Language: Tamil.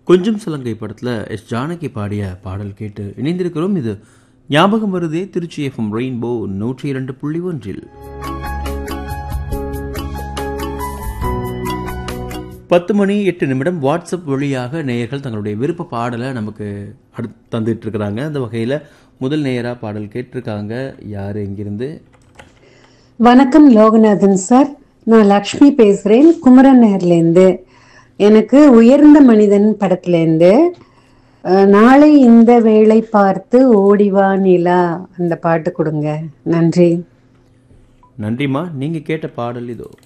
கொஞ்சம் சலங்கை படத்தில் எஸ் ஜானகி பாடிய பாடல் கேட்டு இணைந்திருக்கிறோம் இது ஞாபகம் வருதே திருச்சி எஃப்எம் ரெயின்போ நூற்றி இரண்டு புள்ளி ஒன்றில் பத்து மணி எட்டு நிமிடம் வாட்ஸ்அப் வழியாக நேயர்கள் தங்களுடைய விருப்ப பாடலை நமக்கு அடு தந்துட்டு இருக்கிறாங்க அந்த வகையில் முதல் நேயராக பாடல் கேட்டிருக்காங்க யார் எங்கிருந்து வணக்கம் லோகநாதன் சார் நான் லக்ஷ்மி பேசுறேன் குமரன் நகர்லேருந்து எனக்கு உயர்ந்த மனிதன் படத்துலேருந்து அஹ், நாளை இந்த வேளை பார்த்து ஓடிவா நிலா அந்த பாட்டு கொடுங்க நன்றி நன்றிம்மா நீங்கள் கேட்ட பாடல் இதோ